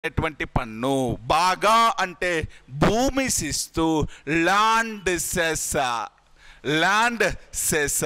ఎటువంటి పన్ను బాగా అంటే భూమి శిస్తు land cess land cess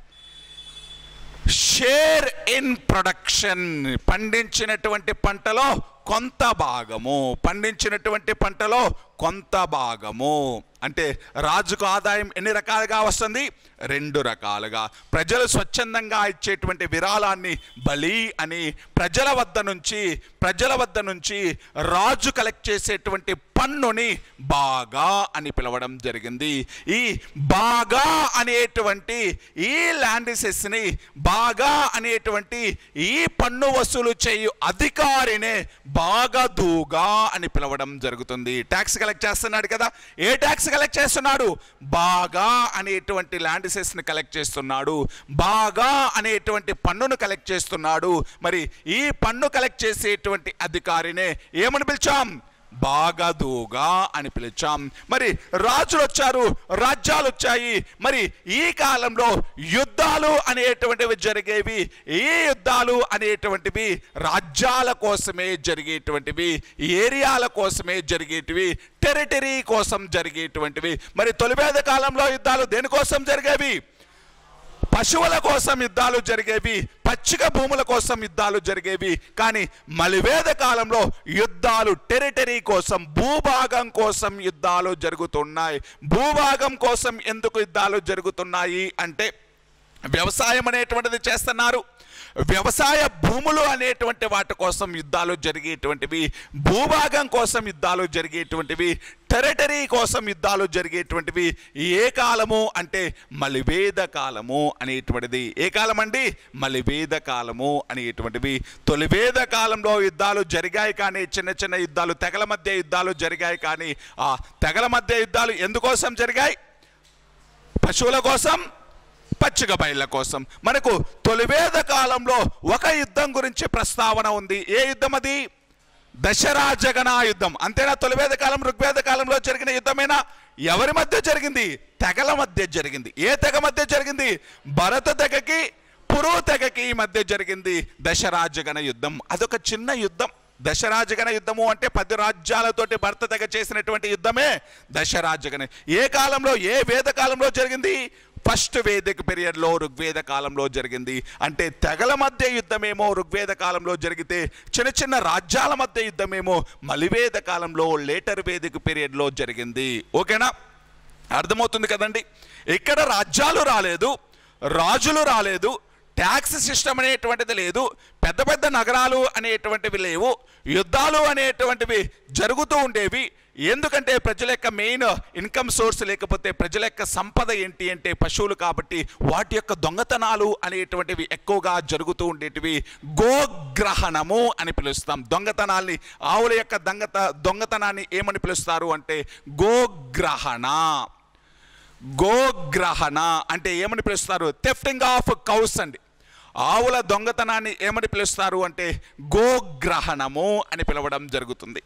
share in production పండించినటువంటి పంటలో కొంత భాగము పండించినటువంటి పంటలో కొంత భాగము అంటే రాజుకు ఆదాయం ఎన్ని రకాలుగా వస్తుంది రెండు రకాలుగా ప్రజలు స్వచ్ఛందంగా ఇచ్చేటువంటి విరాళాన్ని బలి అని ప్రజల వద్ద నుంచి ప్రజల వద్ద నుంచి రాజు కలెక్ట్ చేసేటువంటి పన్నుని బాగా అని పిలవడం జరిగింది ఈ బాగా అనేటువంటి ఈ ల్యాండ్ సెస్ని బాగా అనేటువంటి ఈ పన్ను వసూలు చేయు అధికారినే బాగదూగా అని పిలవడం జరుగుతుంది ట్యాక్స్ కలెక్ట్ చేస్తున్నాడు కదా ఏ ట్యాక్స్ కలెక్ట్ చేస్తున్నాడు బాగా అనేటువంటి ల్యాండ్ సెస్ని కలెక్ట్ చేస్తున్నాడు బాగా అనేటువంటి పన్నును కలెక్ట్ చేస్తున్నాడు మరి ఈ పన్ను కలెక్ట్ చేసేటువంటి అధికారినే ఏమని పిలిచాం బాగదుగా అని పిలిచాం మరి రాజులు వచ్చారు రాజ్యాలు వచ్చాయి మరి ఈ కాలంలో యుద్ధాలు అనేటువంటివి జరిగేవి ఈ యుద్ధాలు అనేటువంటివి రాజ్యాల కోసమే జరిగేటువంటివి ఏరియాల కోసమే జరిగేటివి టెరిటరీ కోసం జరిగేటువంటివి మరి తొలివేద కాలంలో యుద్ధాలు దేనికోసం జరిగేవి పశువుల కోసం యుద్ధాలు జరిగేవి పచ్చిక భూముల కోసం యుద్ధాలు జరిగేవి కానీ మలివేద కాలంలో యుద్ధాలు టెరిటరీ కోసం భూభాగం కోసం యుద్ధాలు జరుగుతున్నాయి భూభాగం కోసం ఎందుకు యుద్ధాలు జరుగుతున్నాయి అంటే వ్యవసాయం అనేటువంటిది చేస్తున్నారు వ్యవసాయ భూములు అనేటువంటి వాటి కోసం యుద్ధాలు జరిగేటువంటివి భూభాగం కోసం యుద్ధాలు జరిగేటువంటివి టెరిటరీ కోసం యుద్ధాలు జరిగేటువంటివి ఏ కాలము అంటే మలివేద కాలము అనేటువంటిది ఏ కాలం అండి మలివేద కాలము అనేటువంటివి తొలివేద కాలంలో యుద్ధాలు జరిగాయి కానీ చిన్న చిన్న యుద్ధాలు తెగల మధ్య యుద్ధాలు జరిగాయి కానీ ఆ తెగల మధ్య యుద్ధాలు ఎందుకోసం జరిగాయి పశువుల కోసం పచ్చిక బయళ్ళ కోసం మనకు తొలివేద కాలంలో ఒక యుద్ధం గురించి ప్రస్తావన ఉంది ఏ యుద్ధం అది దశరాజగణ యుద్ధం అంతేనా తొలివేద కాలం ఋగ్వేద కాలంలో జరిగిన యుద్ధమేనా ఎవరి మధ్య జరిగింది తెగల మధ్య జరిగింది ఏ తెగ మధ్య జరిగింది భరత తెగకి పురు తెగకి మధ్య జరిగింది దశరాజగణ యుద్ధం అదొక చిన్న యుద్ధం దశరాజగణ యుద్ధము అంటే పది రాజ్యాలతోటి భర్త తెగ చేసినటువంటి యుద్ధమే దశరాజగణ ఏ కాలంలో ఏ వేద కాలంలో జరిగింది ఫస్ట్ వేదిక పీరియడ్లో ఋగ్వేద కాలంలో జరిగింది అంటే తెగల మధ్య యుద్ధమేమో ఋగ్వేద కాలంలో జరిగితే చిన్న చిన్న రాజ్యాల మధ్య యుద్ధమేమో మలివేద కాలంలో లేటర్ వేదిక పీరియడ్లో జరిగింది ఓకేనా అర్థమవుతుంది కదండి ఇక్కడ రాజ్యాలు రాలేదు రాజులు రాలేదు ట్యాక్స్ సిస్టమ్ అనేటువంటిది లేదు పెద్ద పెద్ద నగరాలు అనేటువంటివి లేవు యుద్ధాలు అనేటువంటివి జరుగుతూ ఉండేవి ఎందుకంటే ప్రజల యొక్క మెయిన్ ఇన్కమ్ సోర్స్ లేకపోతే ప్రజల యొక్క సంపద ఏంటి అంటే పశువులు కాబట్టి వాటి యొక్క దొంగతనాలు అనేటువంటివి ఎక్కువగా జరుగుతూ ఉండేటివి గోగ్రహణము అని పిలుస్తాం దొంగతనాల్ని ఆవుల యొక్క దొంగత దొంగతనాన్ని ఏమని పిలుస్తారు అంటే గోగ్రహణ గోగ్రహణ అంటే ఏమని పిలుస్తారు థెఫ్టింగ్ ఆఫ్ కౌస్ అండి ఆవుల దొంగతనాన్ని ఏమని పిలుస్తారు అంటే గోగ్రహణము అని పిలవడం జరుగుతుంది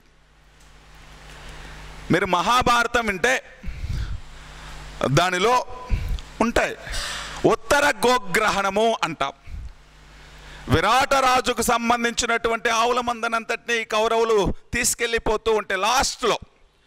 మీరు మహాభారతం వింటే దానిలో ఉంటాయి ఉత్తర గోగ్రహణము అంటాం విరాట రాజుకు సంబంధించినటువంటి ఆవుల మందనంతటిని కౌరవులు తీసుకెళ్ళిపోతూ ఉంటే లాస్ట్లో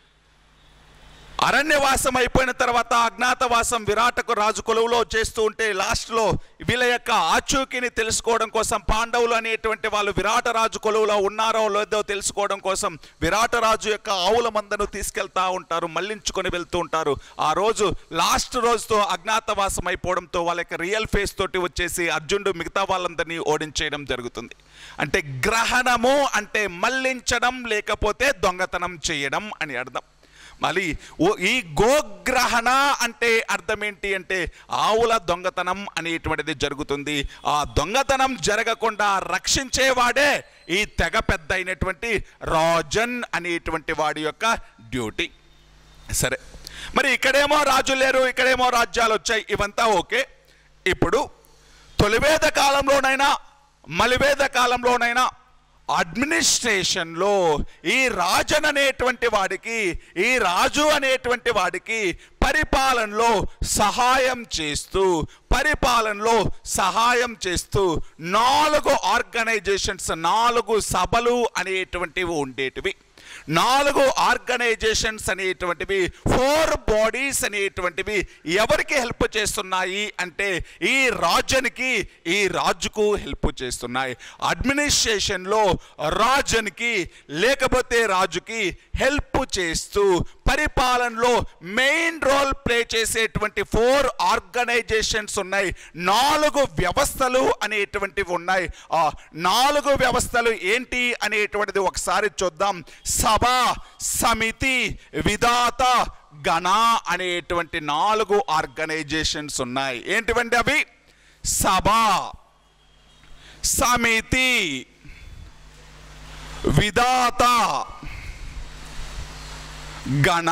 అరణ్యవాసం అయిపోయిన తర్వాత అజ్ఞాతవాసం విరాటకు రాజు కొలువులో చేస్తూ ఉంటే లాస్ట్లో వీళ్ళ యొక్క ఆచూకీని తెలుసుకోవడం కోసం పాండవులు అనేటువంటి వాళ్ళు విరాట రాజు కొలువులో ఉన్నారో లేదో తెలుసుకోవడం కోసం విరాట రాజు యొక్క ఆవుల మందను తీసుకెళ్తా ఉంటారు మళ్లించుకొని వెళ్తూ ఉంటారు ఆ రోజు లాస్ట్ రోజుతో అజ్ఞాతవాసం అయిపోవడంతో వాళ్ళ యొక్క రియల్ ఫేస్ తోటి వచ్చేసి అర్జునుడు మిగతా వాళ్ళందరినీ ఓడించేయడం జరుగుతుంది అంటే గ్రహణము అంటే మళ్లించడం లేకపోతే దొంగతనం చేయడం అని అర్థం మళ్ళీ ఓ ఈ గోగ్రహణ అంటే అర్థం ఏంటి అంటే ఆవుల దొంగతనం అనేటువంటిది జరుగుతుంది ఆ దొంగతనం జరగకుండా రక్షించేవాడే ఈ తెగ పెద్ద అయినటువంటి రాజన్ అనేటువంటి వాడి యొక్క డ్యూటీ సరే మరి ఇక్కడేమో రాజు లేరు ఇక్కడేమో రాజ్యాలు వచ్చాయి ఇవంతా ఓకే ఇప్పుడు తొలివేద కాలంలోనైనా మలివేద కాలంలోనైనా అడ్మినిస్ట్రేషన్లో ఈ రాజన్ అనేటువంటి వాడికి ఈ రాజు అనేటువంటి వాడికి పరిపాలనలో సహాయం చేస్తూ పరిపాలనలో సహాయం చేస్తూ నాలుగు ఆర్గనైజేషన్స్ నాలుగు సభలు అనేటువంటివి ఉండేటివి నాలుగు ఆర్గనైజేషన్స్ అనేటువంటివి ఫోర్ బాడీస్ అనేటువంటివి ఎవరికి హెల్ప్ చేస్తున్నాయి అంటే ఈ రాజునికి ఈ రాజుకు హెల్ప్ చేస్తున్నాయి అడ్మినిస్ట్రేషన్లో రాజునికి లేకపోతే రాజుకి హెల్ప్ చేస్తూ పరిపాలనలో మెయిన్ రోల్ ప్లే చేసేటువంటి ఫోర్ ఆర్గనైజేషన్స్ ఉన్నాయి నాలుగు వ్యవస్థలు అనేటువంటివి ఉన్నాయి ఆ నాలుగు వ్యవస్థలు ఏంటి అనేటువంటిది ఒకసారి చూద్దాం సభ సమితి విధాత గణ అనేటువంటి నాలుగు ఆర్గనైజేషన్స్ ఉన్నాయి ఏంటివండి అవి సభ సమితి విధాత గణ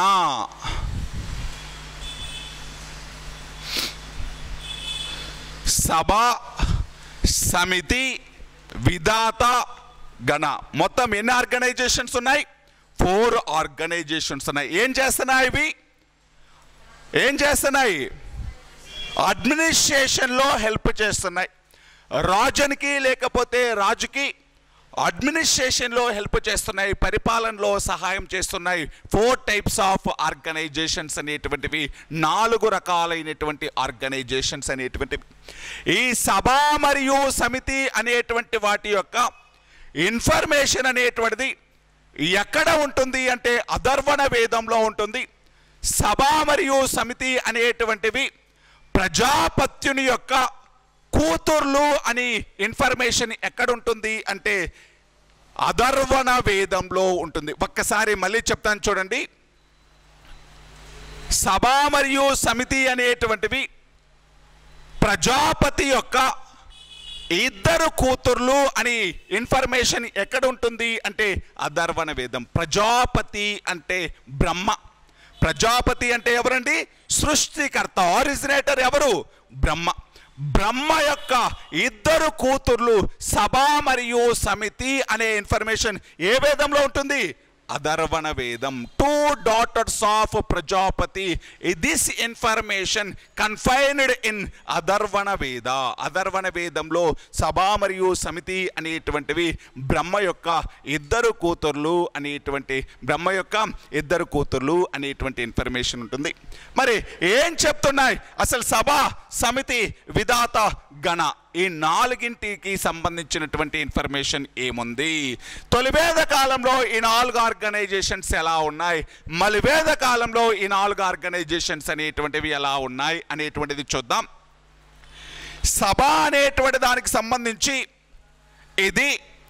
సభ సమితి విధాత గణ మొత్తం ఎన్ని ఆర్గనైజేషన్స్ ఉన్నాయి ఫోర్ ఆర్గనైజేషన్స్ ఉన్నాయి ఏం చేస్తున్నాయి ఇవి ఏం చేస్తున్నాయి అడ్మినిస్ట్రేషన్లో హెల్ప్ చేస్తున్నాయి రాజునికి లేకపోతే రాజుకి అడ్మినిస్ట్రేషన్లో హెల్ప్ చేస్తున్నాయి పరిపాలనలో సహాయం చేస్తున్నాయి ఫోర్ టైప్స్ ఆఫ్ ఆర్గనైజేషన్స్ అనేటువంటివి నాలుగు రకాలైనటువంటి ఆర్గనైజేషన్స్ అనేటువంటివి ఈ సభ మరియు సమితి అనేటువంటి వాటి యొక్క ఇన్ఫర్మేషన్ అనేటువంటిది ఎక్కడ ఉంటుంది అంటే అధర్వణ వేదంలో ఉంటుంది సభ మరియు సమితి అనేటువంటివి ప్రజాపత్యుని యొక్క కూతుర్లు అని ఇన్ఫర్మేషన్ ఎక్కడ ఉంటుంది అంటే అధర్వణ వేదంలో ఉంటుంది ఒక్కసారి మళ్ళీ చెప్తాను చూడండి సభ మరియు సమితి అనేటువంటివి ప్రజాపతి యొక్క ఇద్దరు కూతుర్లు అని ఇన్ఫర్మేషన్ ఎక్కడ ఉంటుంది అంటే అధర్వణ వేదం ప్రజాపతి అంటే బ్రహ్మ ప్రజాపతి అంటే ఎవరండి సృష్టికర్త ఆరిజినేటర్ ఎవరు బ్రహ్మ బ్రహ్మ యొక్క ఇద్దరు కూతుర్లు సభ మరియు సమితి అనే ఇన్ఫర్మేషన్ ఏ వేదంలో ఉంటుంది అధర్వణ వేదం two daughters of Prajapati this information confined in Atharvana Veda అధర్వణ వేదంలో సభ మరియు సమితి అనేటువంటివి బ్రహ్మ యొక్క ఇద్దరు కూతుర్లు అనేటువంటి బ్రహ్మ యొక్క ఇద్దరు కూతుర్లు అనేటువంటి ఇన్ఫర్మేషన్ ఉంటుంది మరి ఏం చెప్తున్నాయి అసలు సభ సమితి విధాత గణ ఈ నాలుగింటికి సంబంధించినటువంటి ఇన్ఫర్మేషన్ ఏముంది తొలివేద కాలంలో ఈ నాలుగు ఆర్గనైజేషన్స్ ఎలా ఉన్నాయి మలివేద కాలంలో ఈ నాలుగు ఆర్గనైజేషన్స్ అనేటువంటివి ఎలా ఉన్నాయి అనేటువంటిది చూద్దాం సభ అనేటువంటి దానికి సంబంధించి ఇది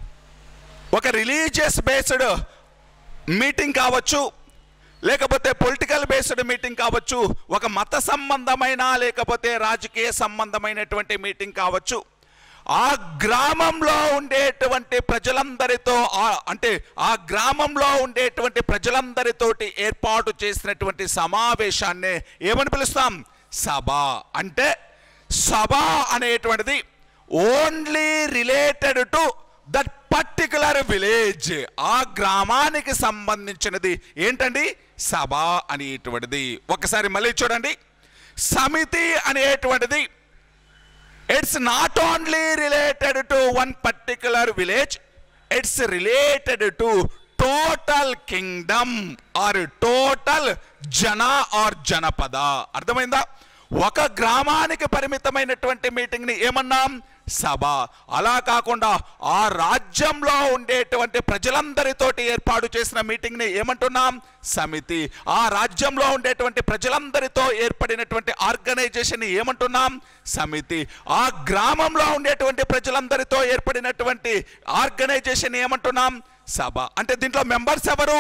ఒక రిలీజియస్ బేస్డ్ మీటింగ్ కావచ్చు లేకపోతే పొలిటికల్ బేస్డ్ మీటింగ్ కావచ్చు ఒక మత సంబంధమైన లేకపోతే రాజకీయ సంబంధమైనటువంటి మీటింగ్ కావచ్చు ఆ గ్రామంలో ఉండేటువంటి ప్రజలందరితో ఆ- అంటే ఆ గ్రామంలో ఉండేటువంటి ప్రజలందరితోటి ఏర్పాటు చేసినటువంటి సమావేశాన్ని ఏమని పిలుస్తాం సభ అంటే సభ అనేటువంటిది only related to that particular village ఆ గ్రామానికి సంబంధించినది ఏంటండి సభ అనేటువంటిది ఒకసారి మళ్ళీ చూడండి సమితి అనేటువంటిది it's not only related to one particular village it's related to total kingdom or total Jana or Janapada అర్థమైందా ఒక గ్రామానికి పరిమితమైనటువంటి మీటింగ్ని ఏమన్నాం సభ అలా కాకుండా ఆ రాజ్యంలో ఉండేటువంటి ప్రజలందరితోటి ఏర్పాటు చేసిన మీటింగ్ని ఏమంటున్నాం సమితి ఆ రాజ్యంలో ఉండేటువంటి ప్రజలందరితో ఏర్పడినటువంటి ఆర్గనైజేషన్ ఏమంటున్నాం సమితి ఆ గ్రామంలో ఉండేటువంటి ప్రజలందరితో ఏర్పడినటువంటి ఆర్గనైజేషన్ ఏమంటున్నాం సభ అంటే దీంట్లో మెంబర్స్ ఎవరు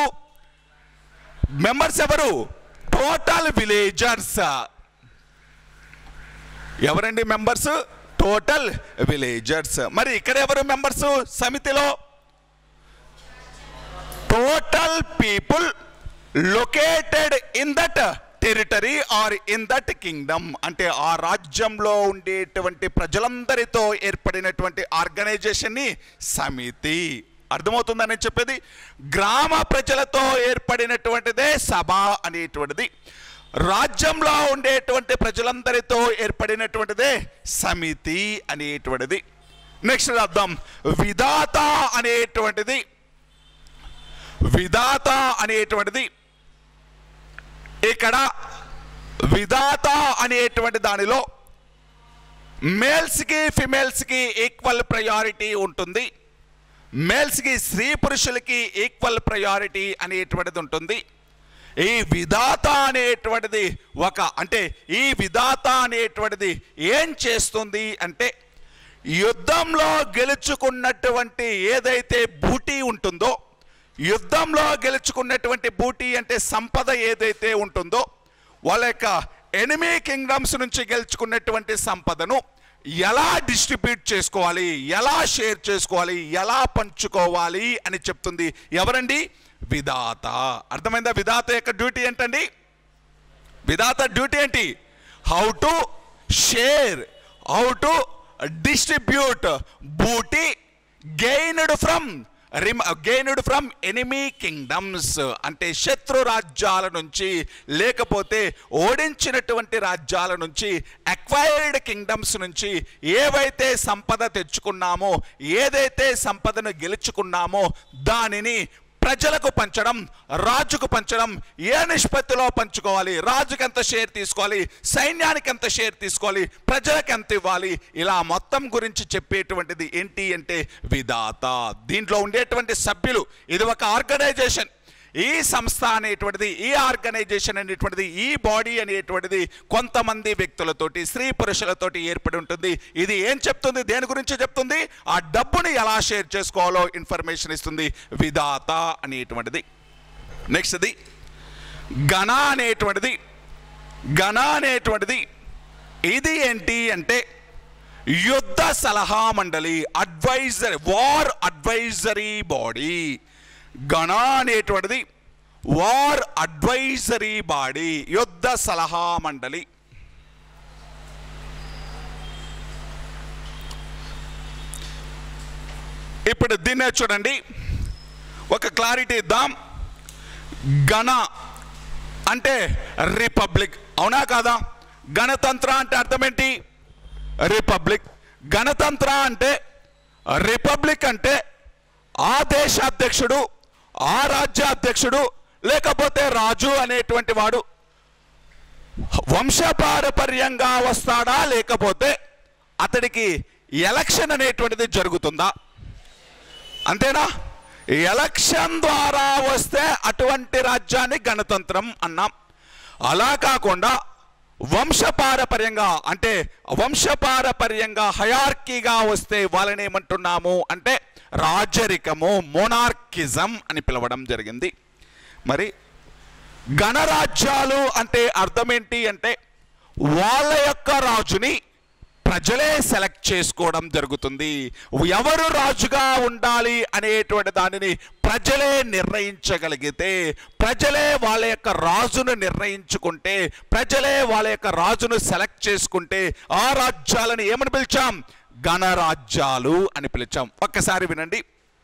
మెంబర్స్ ఎవరు టోటల్ విలేజర్స్ ఎవరండి మెంబర్స్ టోటల్ విలేజర్స్ మరి ఇక్కడ ఎవరు మెంబర్స్ సమితిలో total people located in that territory or in that kingdom అంటే ఆ రాజ్యంలో ఉండేటువంటి ప్రజలందరితో ఏర్పడినటువంటి ఆర్గనైజేషన్ని సమితి అర్థమవుతుందని చెప్పేది గ్రామ ప్రజలతో ఏర్పడినటువంటిదే సభ అనేటువంటిది రాజ్యంలో ఉండేటువంటి ప్రజలందరితో ఏర్పడినటువంటిదే సమితి అనేటువంటిది నెక్స్ట్ అర్థం విధాత అనేటువంటిది విధాత అనేటువంటిది ఇక్కడ విధాత అనేటువంటి దానిలో మేల్స్కి ఫిమేల్స్కి ఈక్వల్ ప్రయారిటీ ఉంటుంది మేల్స్కి స్త్రీ పురుషులకి ఈక్వల్ ప్రయారిటీ అనేటువంటిది ఉంటుంది ఈ విధాత అనేటువంటిది ఒక అంటే ఈ విధాత అనేటువంటిది ఏం చేస్తుంది అంటే యుద్ధంలో గెలుచుకున్నటువంటి ఏదైతే బూటీ ఉంటుందో యుద్ధంలో గెలుచుకున్నటువంటి బూటీ అంటే సంపద ఏదైతే ఉంటుందో వాళ్ళ యొక్క ఎనిమీ కింగ్డమ్స్ నుంచి గెలుచుకున్నటువంటి సంపదను ఎలా డిస్ట్రిబ్యూట్ చేసుకోవాలి ఎలా షేర్ చేసుకోవాలి ఎలా పంచుకోవాలి అని చెప్తుంది ఎవరండి విధాత అర్థమైందా విధాత యొక్క డ్యూటీ ఏంటండి విధాత డ్యూటీ ఏంటి how to share how to distribute booty gained from gained from enemy kingdoms అంటే శత్రు రాజ్యాల నుంచి లేకపోతే ఓడించినటువంటి రాజ్యాల నుంచి అక్వైర్డ్ కింగ్డమ్స్ నుంచి ఏవైతే సంపద తెచ్చుకున్నామో ఏదైతే సంపదను గెలుచుకున్నామో దానిని ప్రజలకు పంచడం రాజుకు పంచడం ఏ నిష్పత్తిలో పంచుకోవాలి రాజుకి ఎంత షేర్ తీసుకోవాలి సైన్యానికి ఎంత షేర్ తీసుకోవాలి ప్రజలకు ఎంత ఇవ్వాలి ఇలా మొత్తం గురించి చెప్పేటువంటిది ఏంటి అంటే విధాత దీంట్లో ఉండేటువంటి సభ్యులు ఇది ఒక ఆర్గనైజేషన్ ఈ సంస్థ అనేటువంటిది ఈ ఆర్గనైజేషన్ అనేటువంటిది ఈ బాడీ అనేటువంటిది కొంతమంది వ్యక్తులతోటి స్త్రీ పురుషులతోటి ఏర్పడి ఉంటుంది ఇది ఏం చెప్తుంది దేని గురించి చెప్తుంది ఆ డబ్బుని ఎలా షేర్ చేసుకోవాలో ఇన్ఫర్మేషన్ ఇస్తుంది విధాత అనేటువంటిది నెక్స్ట్ది గణ అనేటువంటిది గణ అనేటువంటిది ఇది ఏంటి అంటే యుద్ధ సలహా మండలి అడ్వైజరీ వార్ అడ్వైజరీ బాడీ గణ అనేటువంటిది వార్ అడ్వైజరీ బాడీ యుద్ధ సలహా మండలి ఇప్పుడు దీన్నే చూడండి ఒక క్లారిటీ ఇద్దాం గణ అంటే రిపబ్లిక్ అవునా కాదా గణతంత్ర అంటే అర్థం ఏంటి రిపబ్లిక్ గణతంత్ర అంటే రిపబ్లిక్ అంటే ఆ దేశ అధ్యక్షుడు ఆ రాజ్య అధ్యక్షుడు లేకపోతే రాజు అనేటువంటి వాడు వంశపారపర్యంగా వస్తాడా లేకపోతే అతడికి ఎలక్షన్ అనేటువంటిది జరుగుతుందా అంతేనా ఎలక్షన్ ద్వారా వస్తే అటువంటి రాజ్యాన్ని గణతంత్రం అన్నాం అలా కాకుండా వంశపారపర్యంగా అంటే వంశపారపర్యంగా హయార్కీగా వస్తే వాళ్ళని ఏమంటున్నాము అంటే రాజరికము మోనార్కిజం అని పిలవడం జరిగింది మరి గణరాజ్యాలు అంటే అర్థం ఏంటి అంటే వాళ్ళ యొక్క రాజుని ప్రజలే సెలెక్ట్ చేసుకోవడం జరుగుతుంది ఎవరు రాజుగా ఉండాలి అనేటువంటి దానిని ప్రజలే నిర్ణయించగలిగితే ప్రజలే వాళ్ళ యొక్క రాజును నిర్ణయించుకుంటే ప్రజలే వాళ్ళ యొక్క రాజును సెలెక్ట్ చేసుకుంటే ఆ రాజ్యాలను ఏమని పిలిచాం గణరాజ్యాలు అని పిలిచాం ఒక్కసారి వినండి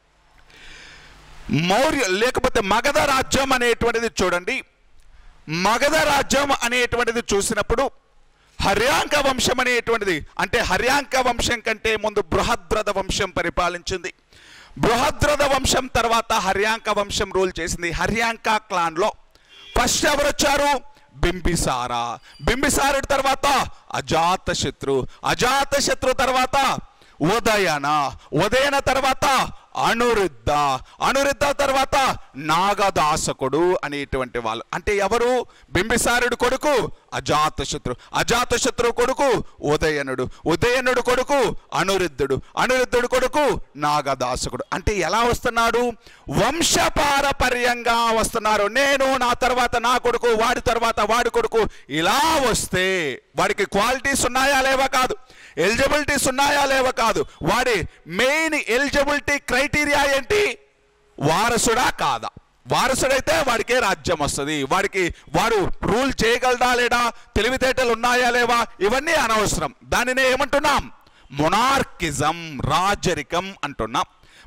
మౌర్య లేకపోతే మగధ రాజ్యం అనేటువంటిది చూడండి మగధ రాజ్యం అనేటువంటిది చూసినప్పుడు హర్యాంక వంశం అనేటువంటిది అంటే హర్యాంక వంశం కంటే ముందు బృహద్రథ వంశం పరిపాలించింది బృహద్రథ వంశం తర్వాత హర్యాంక వంశం రూల్ చేసింది హర్యాంక క్లాన్లో ఫస్ట్ ఎవరు వచ్చారు బింబిసార బింబిసారుడి తర్వాత అజాత శత్రు అజాత శత్రు తర్వాత ఉదయన ఉదయన తర్వాత అనురుద్ధ అనురుద్ధ తర్వాత నాగదాసకుడు అనేటువంటి వాళ్ళు అంటే ఎవరు బింబిసారుడు కొడుకు అజాతశత్రు అజాతశత్రు కొడుకు ఉదయనుడు ఉదయనుడు కొడుకు అనురుద్ధుడు అనురుద్ధుడు కొడుకు నాగదాసకుడు అంటే ఎలా వస్తున్నాడు వంశపారపర్యంగా వస్తున్నారు నేను నా తర్వాత నా కొడుకు వాడి తర్వాత వాడి కొడుకు ఇలా వస్తే వాడికి క్వాలిటీస్ ఉన్నాయా లేవా కాదు ఎలిజిబిలిటీస్ ఉన్నాయా లేవా కాదు వాడి మెయిన్ ఎలిజిబిలిటీ క్రైటీరియా ఏంటి వారసుడా కాదా వారసుడైతే వాడికే రాజ్యం వస్తుంది వాడికి వాడు రూల్ చేయగలడా లేడా తెలివితేటలు ఉన్నాయా లేవా ఇవన్నీ అనవసరం దానినే ఏమంటున్నాం మొనార్కిజం రాజరికం అంటున్నాం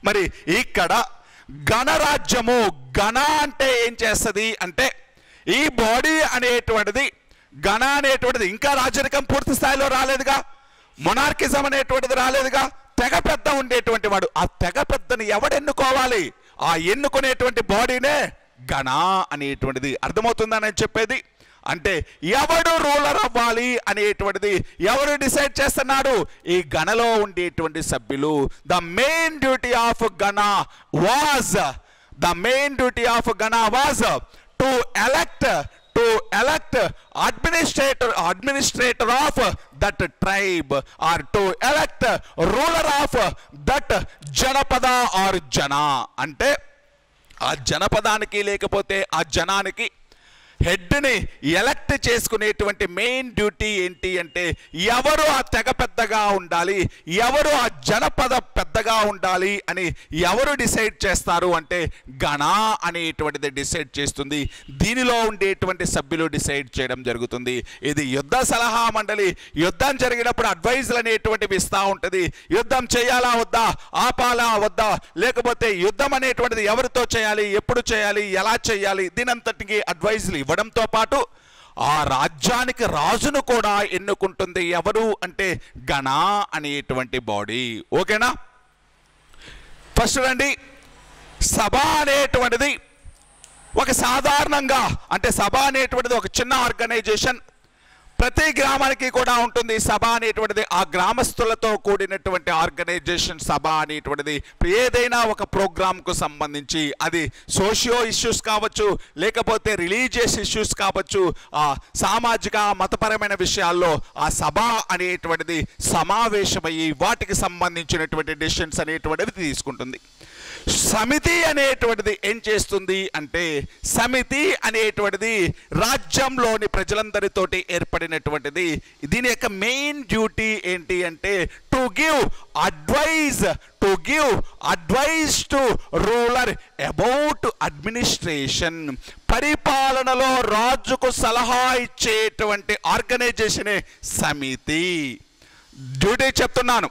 మరి ఇక్కడ గణరాజ్యము గణ అంటే ఏం చేస్తుంది అంటే ఈ బాడీ అనేటువంటిది గణ అనేటువంటిది ఇంకా రాజరికం పూర్తి స్థాయిలో రాలేదుగా మొనార్కిజం అనేటువంటిది రాలేదుగా తెగ పెద్ద ఉండేటువంటి వాడు ఆ తెగ పెద్దని ఎవడెన్నుకోవాలి ఆ ఎన్నుకునేటువంటి బాడీనే గణ అనేటువంటిది అర్థమవుతుందా నేను చెప్పేది అంటే ఎవడు రూలర్ అవ్వాలి అనేటువంటిది ఎవరు డిసైడ్ చేస్తున్నాడు ఈ గణలో ఉండేటువంటి సభ్యులు the main duty of gana was the main duty of gana was to elect to elect administrator administrator of that tribe or to elect ruler of that Janapada or Jana అంటే ఆ జనపదానికి లేకపోతే ఆ జనానికి హెడ్ని ఎలక్ట్ చేసుకునేటువంటి మెయిన్ డ్యూటీ ఏంటి అంటే ఎవరు ఆ తెగ పెద్దగా ఉండాలి ఎవరు ఆ జనపద పెద్దగా ఉండాలి అని ఎవరు డిసైడ్ చేస్తారు అంటే గణ అనేటువంటిది డిసైడ్ చేస్తుంది దీనిలో ఉండేటువంటి సభ్యులు డిసైడ్ చేయడం జరుగుతుంది ఇది యుద్ధ సలహా మండలి యుద్ధం జరిగినప్పుడు అడ్వైజులు అనేటువంటివి ఇస్తూ ఉంటుంది యుద్ధం చేయాలా వద్దా ఆపాలా వద్దా లేకపోతే యుద్ధం అనేటువంటిది ఎవరితో చేయాలి ఎప్పుడు చేయాలి ఎలా చేయాలి దీనంతటికి అడ్వైజులు ఇవ్వడంతో పాటు ఆ రాజ్యానికి రాజును కూడా ఎన్నుకుంటుంది ఎవరు అంటే గణ అనేటువంటి బాడీ ఓకేనా ఫస్ట్ రండి సభ అనేటువంటిది ఒక సాధారణంగా అంటే సభ అనేటువంటిది ఒక చిన్న ఆర్గనైజేషన్ ప్రతి గ్రామానికి కూడా ఉంటుంది సభ అనేటువంటిది ఆ గ్రామస్తులతో కూడినటువంటి ఆర్గనైజేషన్ సభ అనేటువంటిది ఏదైనా ఒక ప్రోగ్రాంకు సంబంధించి అది సోషియో ఇష్యూస్ కావచ్చు లేకపోతే రిలీజియస్ ఇష్యూస్ కావచ్చు ఆ సామాజిక మతపరమైన విషయాల్లో ఆ సభ అనేటువంటిది సమావేశమయ్యి వాటికి సంబంధించినటువంటి డెసిషన్స్ అనేటువంటిది తీసుకుంటుంది సమితి అనేటువంటిది ఏం చేస్తుంది అంటే సమితి అనేటువంటిది రాజ్యంలోని ప్రజలందరితోటి ఏర్పడినటువంటిది దీని యొక్క మెయిన్ డ్యూటీ ఏంటి అంటే to give advise to give advise to ruler about administration పరిపాలనలో రాజుకు సలహా ఇచ్చేటువంటి ఆర్గనైజేషనే సమితి డ్యూటీ చెప్తున్నాను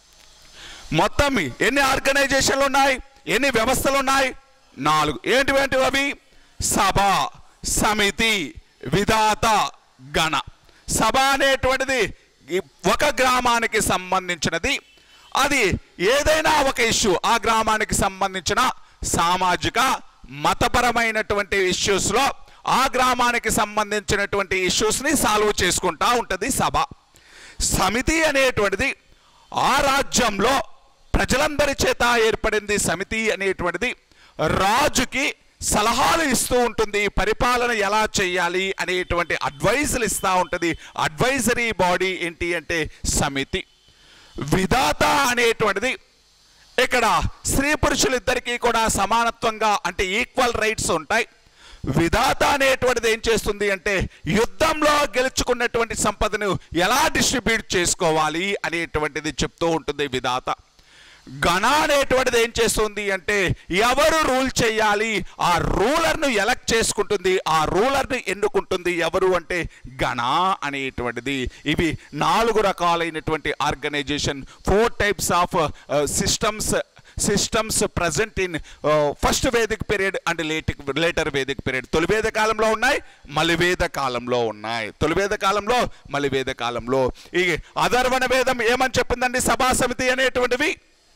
మొత్తం ఎన్ని ఆర్గనైజేషన్లు ఉన్నాయి ఎన్ని వ్యవస్థలు ఉన్నాయి నాలుగు ఏంటివేంటి అవి సభ సమితి విధాత గణ సభ అనేటువంటిది ఈ ఒక గ్రామానికి సంబంధించినది అది ఏదైనా ఒక ఇష్యూ ఆ గ్రామానికి సంబంధించిన సామాజిక మతపరమైనటువంటి ఇష్యూస్లో ఆ గ్రామానికి సంబంధించినటువంటి ఇష్యూస్ని సాల్వ్ చేసుకుంటా ఉంటుంది సభ సమితి అనేటువంటిది ఆ రాజ్యంలో ప్రజలందరి చేత ఏర్పడింది సమితి అనేటువంటిది రాజుకి సలహాలు ఇస్తూ ఉంటుంది పరిపాలన ఎలా చేయాలి అనేటువంటి అడ్వైజులు ఇస్తూ ఉంటుంది అడ్వైజరీ బాడీ ఏంటి అంటే సమితి విధాత అనేటువంటిది ఇక్కడ స్త్రీ పురుషులిద్దరికీ కూడా సమానత్వంగా అంటే ఈక్వల్ రైట్స్ ఉంటాయి విధాత అనేటువంటిది ఏం చేస్తుంది అంటే యుద్ధంలో గెలుచుకున్నటువంటి సంపదను ఎలా డిస్ట్రిబ్యూట్ చేసుకోవాలి అనేటువంటిది చెప్తూ ఉంటుంది విధాత గణ అనేటువంటిది ఏం చేస్తుంది అంటే ఎవరు రూల్ చేయాలి ఆ రూలర్ను ఎలక్ట్ చేసుకుంటుంది ఆ రూలర్ని ఎన్నుకుంటుంది ఎవరు అంటే గణ అనేటువంటిది ఇవి నాలుగు రకాలైనటువంటి organisation four types of systems systems present in first Vedic period and late later Vedic period తొలివేద కాలంలో ఉన్నాయి మలివేద కాలంలో ఉన్నాయి తొలివేద కాలంలో మలివేద కాలంలో ఈ అధర్వణ వేదం ఏమని చెప్పిందండి సభా సమితి అనేటువంటివి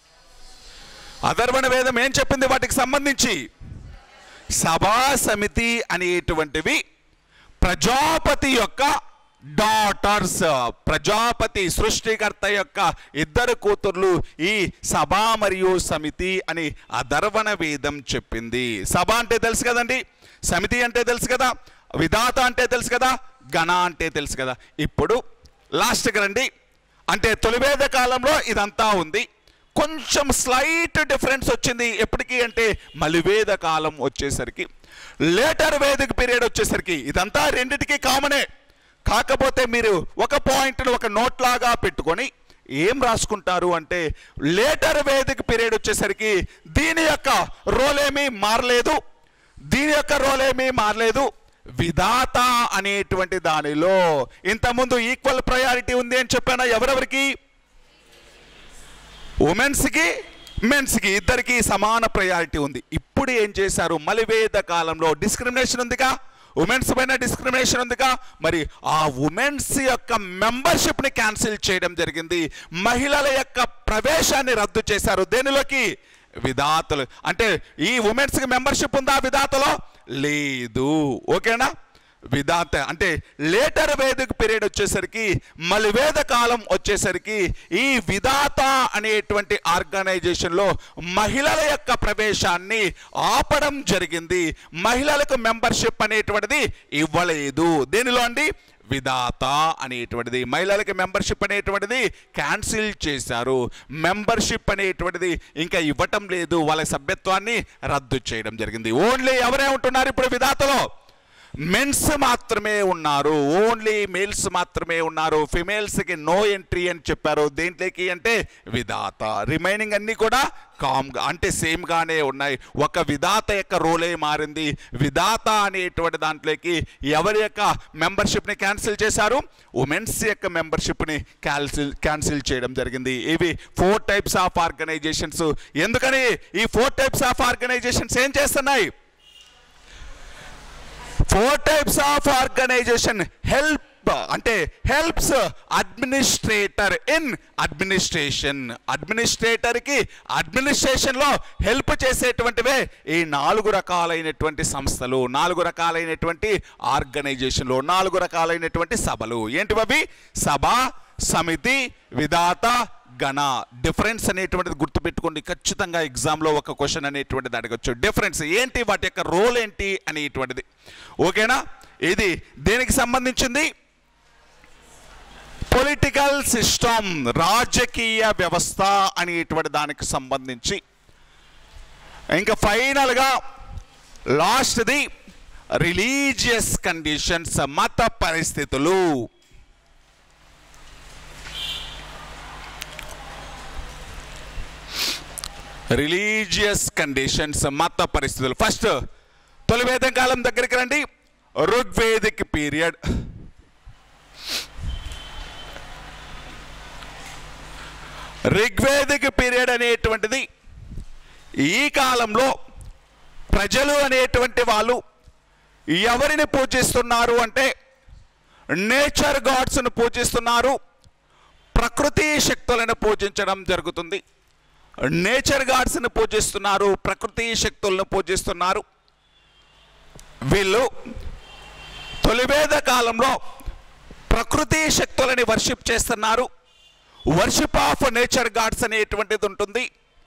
అధర్వణ వేదం ఏం చెప్పింది వాటికి సంబంధించి సభా సమితి అనేటువంటివి ప్రజాపతి యొక్క డాటర్స్ ప్రజాపతి సృష్టికర్త యొక్క ఇద్దరు కూతుర్లు ఈ సభ మరియు సమితి అని అధర్వణ వేదం చెప్పింది సభ అంటే తెలుసు కదండి సమితి అంటే తెలుసు కదా విధాత అంటే తెలుసు కదా గణ అంటే తెలుసు కదా ఇప్పుడు లాస్ట్కి రండి అంటే తొలివేద కాలంలో ఇదంతా ఉంది కొంచెం స్లైట్ డిఫరెన్స్ వచ్చింది ఎప్పటికీ అంటే మలివేద కాలం వచ్చేసరికి లేటర్ వేదిక పీరియడ్ వచ్చేసరికి ఇదంతా రెండిటికి కామనే కాకపోతే మీరు ఒక పాయింట్ను ఒక నోట్ లాగా పెట్టుకొని ఏం రాసుకుంటారు అంటే లేటర్ వేదిక పీరియడ్ వచ్చేసరికి దీని యొక్క రోల్ ఏమీ మారలేదు దీని యొక్క రోల్ ఏమీ మారలేదు విధాత అనేటువంటి దానిలో ఇంతకుముందు ఈక్వల్ ప్రయారిటీ ఉంది అని చెప్పాను ఎవరెవరికి ఉమెన్స్కి మెన్స్కి ఇద్దరికి సమాన ప్రయారిటీ ఉంది ఇప్పుడు ఏం చేశారు మలివేద కాలంలో డిస్క్రిమినేషన్ ఉందిగా ఉమెన్స్ పైన డిస్క్రిమినేషన్ ఉందిగా మరి ఆ ఉమెన్స్ యొక్క మెంబర్షిప్ని క్యాన్సిల్ చేయడం జరిగింది మహిళల యొక్క ప్రవేశాన్ని రద్దు చేశారు దేనిలోకి విధాతలు అంటే ఈ ఉమెన్స్కి మెంబర్షిప్ ఉందా విధాతలో లేదు ఓకేనా విధాత అంటే లేటర్ వేదిక పీరియడ్ వచ్చేసరికి మళ్ళీ వేద కాలం వచ్చేసరికి ఈ విధాత అనేటువంటి ఆర్గనైజేషన్లో మహిళల యొక్క ప్రవేశాన్ని ఆపడం జరిగింది మహిళలకు మెంబర్షిప్ అనేటువంటిది ఇవ్వలేదు దేనిలో అండి విధాత అనేటువంటిది మహిళలకి మెంబర్షిప్ అనేటువంటిది క్యాన్సిల్ చేశారు మెంబర్షిప్ అనేటువంటిది ఇంకా ఇవ్వటం లేదు వాళ్ళ సభ్యత్వాన్ని రద్దు చేయడం జరిగింది ఓన్లీ ఎవరే ఉంటున్నారు ఇప్పుడు విధాతలో మెన్స్ మాత్రమే ఉన్నారు ఓన్లీ మేల్స్ మాత్రమే ఉన్నారు ఫిమేల్స్కి నో ఎంట్రీ అని చెప్పారు దేంట్లోకి అంటే విధాత రిమైనింగ్ అన్నీ కూడా కామ్గా అంటే సేమ్గానే ఉన్నాయి ఒక విధాత యొక్క రోలే మారింది విధాత అనేటువంటి దాంట్లోకి ఎవరి యొక్క మెంబర్షిప్ని క్యాన్సిల్ చేశారు ఉమెన్స్ యొక్క మెంబర్షిప్ని క్యాన్సిల్ క్యాన్సిల్ చేయడం జరిగింది ఇవి ఫోర్ టైప్స్ ఆఫ్ ఆర్గనైజేషన్స్ ఎందుకని ఈ ఫోర్ టైప్స్ ఆఫ్ ఆర్గనైజేషన్స్ ఏం చేస్తున్నాయి four types of organisation help అంటే హెల్ప్స్ అడ్మినిస్ట్రేటర్ ఇన్ అడ్మినిస్ట్రేషన్ అడ్మినిస్ట్రేటర్కి అడ్మినిస్ట్రేషన్లో హెల్ప్ చేసేటువంటివే ఈ నాలుగు రకాలైనటువంటి సంస్థలు నాలుగు రకాలైనటువంటి ఆర్గనైజేషన్లు నాలుగు రకాలైనటువంటి సభలు ఏంటివి సభ సమితి విధాత గణ డిఫరెన్స్ అనేటువంటిది గుర్తుపెట్టుకోండి ఖచ్చితంగా ఎగ్జామ్లో ఒక క్వశ్చన్ అనేటువంటిది అడగచ్చు డిఫరెన్స్ ఏంటి వాటి యొక్క రోల్ ఏంటి అనేటువంటిది ఓకేనా ఇది దేనికి సంబంధించింది పొలిటికల్ సిస్టమ్ రాజకీయ వ్యవస్థ అనేటువంటి దానికి సంబంధించి ఇంకా ఫైనల్గా లాస్ట్ది రిలీజియస్ కండిషన్స్ మత పరిస్థితులు రిలీజియస్ కండిషన్స్ మత పరిస్థితులు ఫస్ట్ తొలి వేద కాలం దగ్గరికి రండి ఋగ్వేదిక్ పీరియడ్ ఋగ్వేదిక్ పీరియడ్ అనేటువంటిది ఈ కాలంలో ప్రజలు అనేటువంటి వాళ్ళు ఎవరిని పూజిస్తున్నారు అంటే నేచర్ గాడ్స్ను పూజిస్తున్నారు ప్రకృతి శక్తులను పూజించడం జరుగుతుంది నేచర్ గాడ్స్ని పూజిస్తున్నారు ప్రకృతి శక్తులను పూజిస్తున్నారు వీళ్ళు తొలివేద కాలంలో ప్రకృతి శక్తులని వర్షిప్ చేస్తున్నారు వర్షిప్ ఆఫ్ నేచర్ గాడ్స్ అనేటువంటిది ఉంటుంది